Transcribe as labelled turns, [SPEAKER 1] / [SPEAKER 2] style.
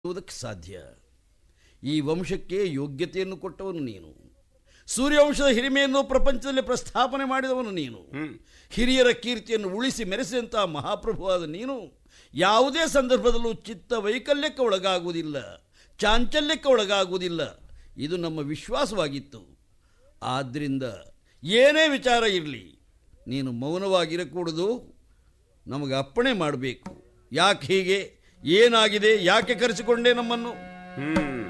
[SPEAKER 1] ಮಾಡುವುದಕ್ಕೆ ಸಾಧ್ಯ ಈ ವಂಶಕ್ಕೆ ಯೋಗ್ಯತೆಯನ್ನು ಕೊಟ್ಟವನು ನೀನು ಸೂರ್ಯವಂಶದ ಹಿರಿಮೆಯನ್ನು ಪ್ರಪಂಚದಲ್ಲಿ ಪ್ರಸ್ಥಾಪನೆ ಮಾಡಿದವನು ನೀನು ಹಿರಿಯರ ಕೀರ್ತಿಯನ್ನು ಉಳಿಸಿ ಮೆರೆಸಿದಂತಹ ಮಹಾಪ್ರಭುವಾದ ನೀನು ಯಾವುದೇ ಸಂದರ್ಭದಲ್ಲೂ ಚಿತ್ತ ವೈಕಲ್ಯಕ್ಕೆ ಒಳಗಾಗುವುದಿಲ್ಲ ಚಾಂಚಲ್ಯಕ್ಕೆ ಒಳಗಾಗುವುದಿಲ್ಲ ಇದು ನಮ್ಮ ವಿಶ್ವಾಸವಾಗಿತ್ತು ಆದ್ದರಿಂದ ಏನೇ ವಿಚಾರ ಇರಲಿ ನೀನು ಮೌನವಾಗಿರಕೂಡದು ನಮಗೆ ಅಪ್ಪಣೆ ಮಾಡಬೇಕು ಯಾಕೆ ಹೀಗೆ ಏನಾಗಿದೆ ಯಾಕೆ ಕರೆಸಿಕೊಂಡೆ ನಮ್ಮನ್ನು
[SPEAKER 2] ಹ್ಮ್